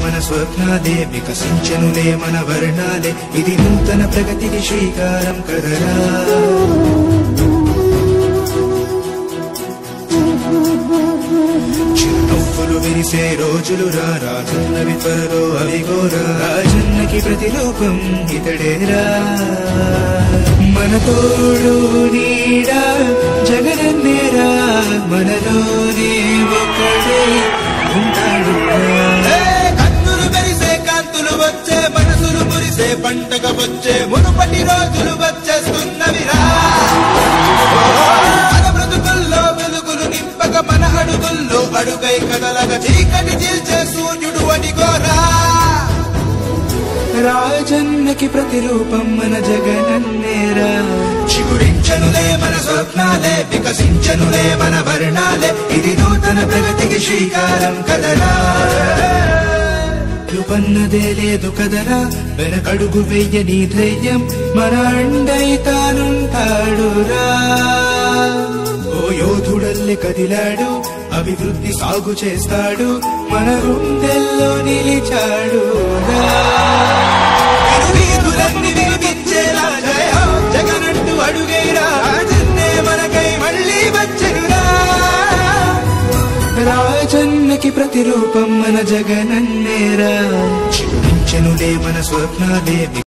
మన స్వప్నాలే వికసించనులే మన వర్ణాలే ఇది నూతన ప్రగతికి శ్రీకారం కదరా చిరునవ్వులు విరిసే రోజులు రా రాజన్నవి త్వరలో అవిగోరా రాజన్నకి ప్రతిరూపం ఇతడేరా మన తోడు నీడా జగనన్నేరా మనలోనే ఒకడే ఉంటాడు కన్నులు మెరిసే కాంతులు వచ్చే మనసులు మురిసే పంటగ వచ్చే మునుపటి రోజులు వచ్చేస్తున్నవిరా మన బ్రతుకుల్లో వెలుగులు నింపక మన అడుగుల్లో అడుగై కదలగ చీకటి చీల్చే సూర్యుడు అడిగోరా రాజన్నకి ప్రతిరూపం మన జగనన్నేరా చిగురించనులే మన స్వప్నాలే వికసించనులే మన వర్ణాలే ఇది నూతన ప్రగతికి శ్రీకారం కదరా పన్నదే లేదు కదరా వెనకడుగు వెయ్యని ధైర్యం మన అండై తానుంటాడురా ఓ యోధుడల్లి కదిలాడు అభివృద్ధి సాగు చేస్తాడు మన గుండెల్లో నిలిచాడు వీధులన్నీ వినిపించేలా జయ హో, జగనంటూ అడుగైరా రాజన్నే మనకై మళ్ళీ వచ్చెనురా రాజన్నకి ప్రతిరూపం మన జగనన్నేరా చిరుమించెనులే మన స్వప్నాలే